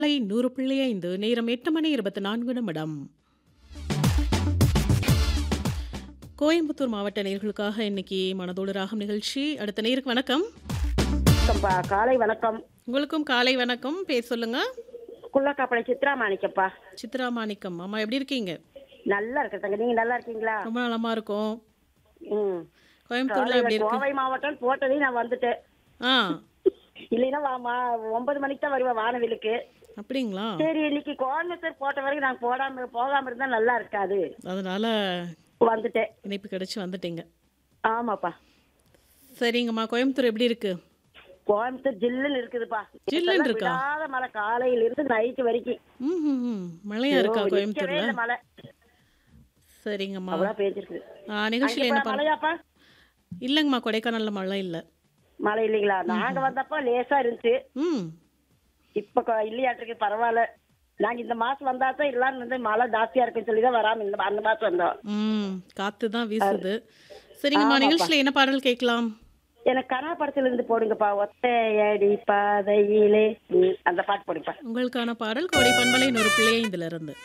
காலை நூறு புள்ளி ஐந்து நேரம் எட்டு மணி இருபத்தி நான்கு நிமிடம் கோயம்புத்தூர் மாவட்ட நேர்களுக்காக இன்னைக்கு மனதோடு ராகம் நிகழ்ச்சி அடுத்த நேருக்கு வணக்கம் வணக்கம்ப்பா காலை வணக்கம் உங்களுக்கும் காலை வணக்கம் பேர் சொல்லுங்க குள்ளக்காப்பளை சித்ரா மாணிக்கப்பா சித்ரா மாணிக்கம் அம்மா எப்படி இருக்கீங்க நல்லா இருக்கிறதாங்க நீங்க நல்லா இருக்கீங்களா ரொம்ப நலமா இருக்கும் ம் கோயம்புத்தூர்ல எப்படி காலையில இருக்கு கோவை மாவட்டம் போட்டதையும் நான் வந்துட்டேன் ஆ இல்லைன்னா வாமா ஒன்பது மணிக்கு தான் வருவேன் வானவிலுக்கு அப்படிங்களா சரி இன்னைக்கு கோயம்புத்தூர் போட்ட வரைக்கும் நான் போடாம போகாம இருந்தா நல்லா இருக்காது அதனால வந்துட்டேன் இணைப்பு கிடைச்சு வந்துட்டீங்க ஆமாப்பா சரிங்கம்மா கோயம்புத்தூர் எப்படி இருக்கு கோயம்புத்தூர் ஜில்லுன்னு இருக்குதுப்பா ஜில்லுன்னு இருக்கா? விடாத மழை காலையில இருந்து நைட்டு வரைக்கும் ம் ம், ம் மழையா இருக்கா ஐயோ, நிக்கவே கோயம்புத்தூர்ல இல்ல மழை சரிங்கம்மா அவ்வளவு பேஞ்சிருக்குது ஆ, நிகழ்ச்சியில என்ன அங்க பண்ண மழையாப்பா இல்லைங்கம்மா கொடைக்கானல்ல மழை இல்லை மழை இல்லைங்களா நாங்க வந்தப்போ லேசா இருந்துச்சு ம் இப்ப கொ- இல்லையாட்டிருக்கு பரவாயில்ல நாங்க இந்த மாசம் வந்தா தான் இல்லாம வந்து மழை ஜாஸ்தியா இருக்குன்னு சொல்லி தான் வராம இந்த அந்த மாசம் வந்தோம் ம் காத்து தான் வீசுது சரிங்கம்மா நிகழ்ச்சியில என்ன பாடல் கேட்கலாம் எனக்கு கனா படத்துல இருந்து போடுங்கப்பா ஒத்தையடி பாதையிலே நீ அந்த பாட்டு போடுப்பா உங்களுக்கான பாடல் கோடை பண்பலை நூறு பிள்ளை இதுல இருந்து